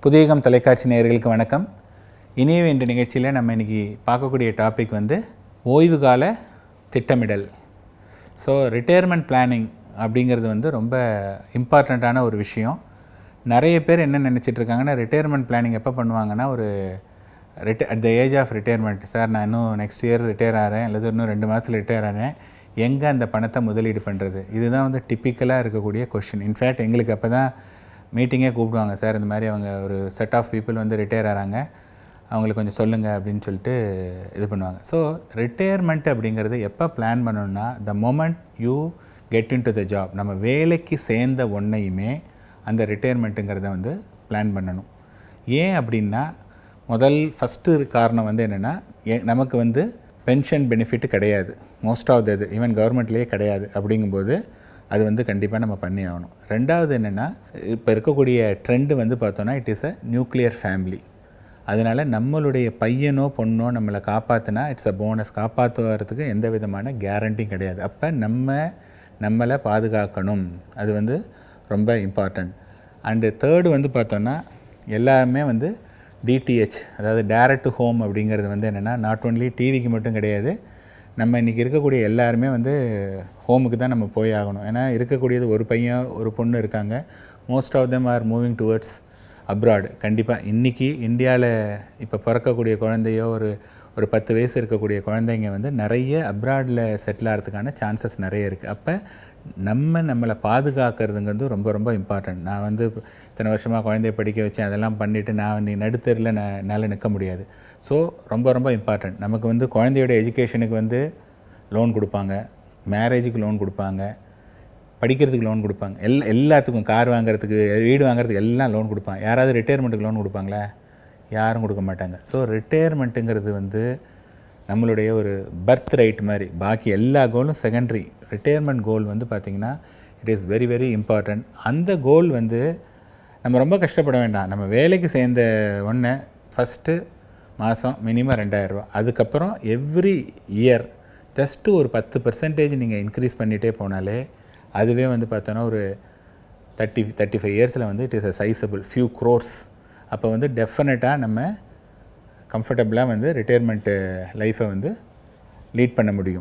புதியகம் தொலைக்காட்சி நேயர்களுக்கு வணக்கம் இனிய என்ற நிகழ்ச்சியில் நம்ம இன்றைக்கி பார்க்கக்கூடிய டாபிக் வந்து ஓய்வு கால திட்டமிடல் ஸோ ரிட்டையர்மெண்ட் பிளானிங் அப்படிங்கிறது வந்து ரொம்ப இம்பார்ட்டண்ட்டான ஒரு விஷயம் நிறைய பேர் என்ன நினச்சிட்டு இருக்காங்கன்னா ரிட்டையர்மெண்ட் பிளானிங் எப்போ பண்ணுவாங்கன்னா ஒரு ரிட்ட at the age of retirement sir நான் இன்னும் நெக்ஸ்ட் இயர் ரிட்டையர் ஆகிறேன் அல்லது இன்னும் ரெண்டு மாதத்தில் ரிட்டையர் ஆகிறேன் எங்கே அந்த பணத்தை முதலீடு பண்ணுறது இதுதான் வந்து டிப்பிக்கலாக இருக்கக்கூடிய கொஷின் இன்ஃபேக்ட் எங்களுக்கு அப்போ தான் மீட்டிங்கே கூப்பிடுவாங்க சார் இந்த மாதிரி அவங்க ஒரு செட் ஆஃப் பீப்புள் வந்து ரிட்டையர் ஆகிறாங்க அவங்களுக்கு கொஞ்சம் சொல்லுங்கள் அப்படின்னு சொல்லிட்டு இது பண்ணுவாங்க ஸோ ரிட்டையர்மெண்ட் அப்படிங்கிறது எப்போ பிளான் பண்ணணும்னா the moment you get into the job நம்ம வேலைக்கு சேர்ந்த ஒன்றையுமே அந்த ரிட்டையர்மெண்ட்டுங்கிறத வந்து பிளான் பண்ணணும் ஏன் அப்படின்னா முதல் ஃபஸ்ட்டு காரணம் வந்து என்னென்னா நமக்கு வந்து பென்ஷன் பெனிஃபிட் கிடையாது மோஸ்ட் ஆஃப் த இது ஈவன் கவர்மெண்ட்லேயே கிடையாது அப்படிங்கும்போது அது வந்து கண்டிப்பாக நம்ம பண்ணி ஆகணும் ரெண்டாவது என்னென்னா இப்போ இருக்கக்கூடிய ட்ரெண்டு வந்து பார்த்தோன்னா it is a nuclear family அதனால் நம்மளுடைய பையனோ பொண்ணோ நம்மளை காப்பாற்றினா இட்ஸ் அ போனஸ் காப்பாற்றுவதுக்கு எந்த விதமான கேரண்டியும் கிடையாது அப்போ நம்ம நம்மளை பாதுகாக்கணும் அது வந்து ரொம்ப இம்பார்ட்டண்ட் அண்டு தேர்டு வந்து பார்த்தோன்னா எல்லாருமே வந்து டிடிஹெச் அதாவது டேரக்ட் டு ஹோம் அப்படிங்கிறது வந்து என்னென்னா நாட் ஒன்லி டிவிக்கு மட்டும் கிடையாது நம்ம இன்றைக்கி இருக்கக்கூடிய எல்லாருமே வந்து ஹோமுக்கு தான் நம்ம போய் ஆகணும் ஏன்னா இருக்கக்கூடியது ஒரு பையன் ஒரு பொண்ணு இருக்காங்க most of them are moving towards abroad கண்டிப்பாக இன்றைக்கி இந்தியாவில் இப்போ பிறக்கக்கூடிய குழந்தையோ ஒரு ஒரு பத்து வயசு இருக்கக்கூடிய குழந்தைங்க வந்து நிறைய அப்ராடில் செட்டில் ஆகிறதுக்கான சான்சஸ் நிறைய இருக்குது அப்போ நம்ம நம்மளை பாதுகாக்கிறதுங்கிறது ரொம்ப ரொம்ப இம்பார்ட்டன்ட் நான் வந்து இத்தனை வருஷமாக குழந்தைய படிக்க வச்சேன் அதெல்லாம் பண்ணிவிட்டு நான் வந்து நடுத்தரில் நான் என்னால் நிற்க முடியாது ஸோ ரொம்ப ரொம்ப இம்பார்ட்டன்ட் நமக்கு வந்து குழந்தையோட எஜுகேஷனுக்கு வந்து லோன் கொடுப்பாங்க மேரேஜுக்கு லோன் கொடுப்பாங்க படிக்கிறதுக்கு லோன் கொடுப்பாங்க எல் எல்லாத்துக்கும் கார் வாங்குறதுக்கு வீடு வாங்குறதுக்கு எல்லாம் லோன் கொடுப்பாங்க யாராவது ரிட்டையர்மெண்ட்டுக்கு லோன் கொடுப்பாங்களா யாரும் கொடுக்க மாட்டாங்க ஸோ ரிட்டையர்மெண்ட்டுங்கிறது வந்து நம்மளுடைய ஒரு பர்த் ரைட் மாதிரி பாக்கி எல்லா கோலும் செகண்டரி ரிட்டையர்மெண்ட் கோல் வந்து பார்த்திங்கன்னா it is very very important அந்த கோல் வந்து நம்ம ரொம்ப கஷ்டப்பட வேண்டாம் நம்ம வேலைக்கு சேர்ந்த ஒன்று ஃபஸ்ட்டு மாதம் மினிமம் ரெண்டாயிரரூவா அதுக்கப்புறம் எவ்ரி இயர் ஜஸ்ட்டு ஒரு பத்து பர்சன்டேஜ் நீங்கள் இன்க்ரீஸ் பண்ணிகிட்டே போனாலே அதுவே வந்து பார்த்தோன்னா ஒரு தேர்ட்டி தேர்ட்டி ஃபைவ் இயர்ஸில் வந்து it is a sizeable few crores அப்போ வந்து டெஃபினட்டாக நம்ம கம்ஃபர்டபுளாக வந்து ரிட்டையர்மெண்ட்டு லைஃப்பை வந்து லீட் பண்ண முடியும்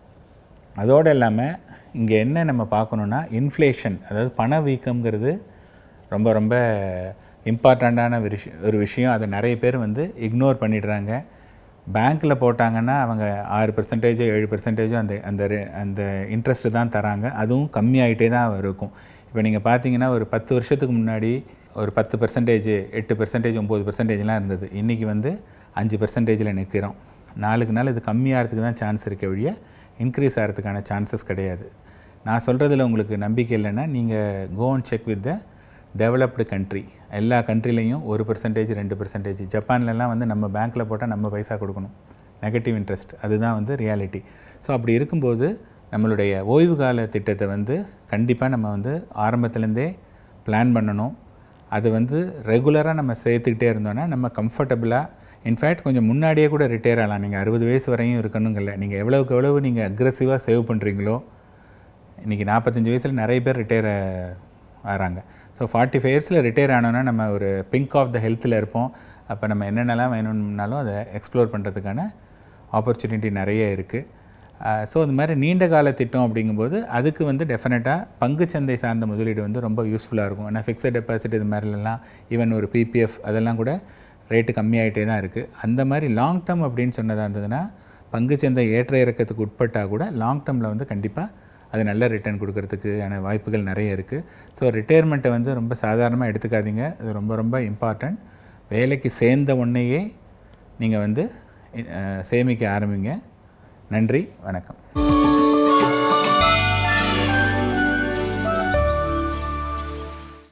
அதோடு இல்லாமல் இங்கே என்ன நம்ம பார்க்கணுன்னா இன்ஃப்ளேஷன் அதாவது பணவீக்கம்ங்கிறது ரொம்ப ரொம்ப இம்பார்ட்டண்ட்டான ஒரு விஷயம் ஒரு விஷயம் அதை நிறைய பேர் வந்து இக்னோர் பண்ணிடுறாங்க பேங்க்கில் போட்டாங்கன்னா அவங்க ஆறு பர்சன்டேஜோ ஏழு பர்சன்டேஜோ அந்த அந்த அந்த இன்ட்ரெஸ்ட்டு தான் தராங்க அதுவும் கம்மியாகிட்டே தான் இருக்கும் இப்போ நீங்கள் பார்த்தீங்கன்னா ஒரு பத்து வருஷத்துக்கு முன்னாடி ஒரு பத்து பர்சன்டேஜ் எட்டு பர்சன்டேஜ் ஒம்பது பர்சன்டேஜ்லாம் இருந்தது இன்றைக்கி வந்து அஞ்சு பர்சன்டேஜில் நிற்கிறோம் நாளுக்கு நாள் இது கம்மியாகிறதுக்கு தான் சான்ஸ் இருக்க வழிய இன்க்ரீஸ் ஆகிறதுக்கான சான்சஸ் கிடையாது நான் சொல்கிறதுல உங்களுக்கு நம்பிக்கை இல்லைன்னா நீங்கள் go and check with the developed country எல்லா கண்ட்ரிலையும் ஒரு பர்சன்டேஜ் ரெண்டு பர்சன்டேஜ் ஜப்பான்லலாம் வந்து நம்ம பேங்க்கில் போட்டால் நம்ம பைசா கொடுக்கணும் நெகட்டிவ் இன்ட்ரெஸ்ட் அதுதான் வந்து ரியாலிட்டி ஸோ அப்படி இருக்கும்போது நம்மளுடைய ஓய்வு கால திட்டத்தை வந்து கண்டிப்பாக நம்ம வந்து ஆரம்பத்துலேருந்தே பிளான் பண்ணணும் அது வந்து ரெகுலராக நம்ம சேர்த்துக்கிட்டே இருந்தோன்னா நம்ம கம்ஃபர்டபுளாக இன்ஃபேக்ட் கொஞ்சம் முன்னாடியே கூட ரிட்டையர் ஆகலாம் நீங்கள் அறுபது வயசு வரையும் இருக்கணுங்கல்ல நீங்கள் எவ்வளோக்கு எவ்வளவு நீங்கள் அக்ரெசிவாக சேவ் பண்ணுறீங்களோ இன்றைக்கி நாற்பத்தஞ்சு வயசில் நிறைய பேர் ரிட்டையர் ஆகிறாங்க ஸோ ஃபார்ட்டி ஃபைவ் இயர்ஸில் ரிட்டையர் ஆனோன்னா நம்ம ஒரு பிங்க் ஆஃப் த ஹெல்த்தில் இருப்போம் அப்போ நம்ம என்னென்னலாம் வேணும்னாலும் அதை எக்ஸ்ப்ளோர் பண்ணுறதுக்கான ஆப்பர்ச்சுனிட்டி நிறைய இருக்குது ஸோ இந்த மாதிரி நீண்ட கால திட்டம் அப்படிங்கும்போது அதுக்கு வந்து டெஃபினட்டாக பங்குச்சந்தை சார்ந்த முதலீடு வந்து ரொம்ப யூஸ்ஃபுல்லாக இருக்கும் ஏன்னா ஃபிக்ஸட் டெபாசிட் இது மாதிரிலாம் ஈவன் ஒரு பிபிஎஃப் அதெல்லாம் கூட ரேட்டு கம்மியாகிட்டே தான் இருக்குது அந்த மாதிரி லாங் டேர்ம் அப்படின்னு சொன்னதாக இருந்ததுன்னா பங்குச்சந்தை ஏற்ற இறக்கத்துக்கு உட்பட்டால் கூட லாங் டேர்மில் வந்து கண்டிப்பாக அது நல்ல ரிட்டர்ன் கொடுக்கறதுக்கான வாய்ப்புகள் நிறைய இருக்குது ஸோ ரிட்டையர்மெண்ட்டை வந்து ரொம்ப சாதாரணமாக எடுத்துக்காதீங்க அது ரொம்ப ரொம்ப இம்பார்ட்டண்ட் வேலைக்கு சேர்ந்த உடனேயே நீங்கள் வந்து சேமிக்க ஆரம்பிங்க நன்றி வணக்கம்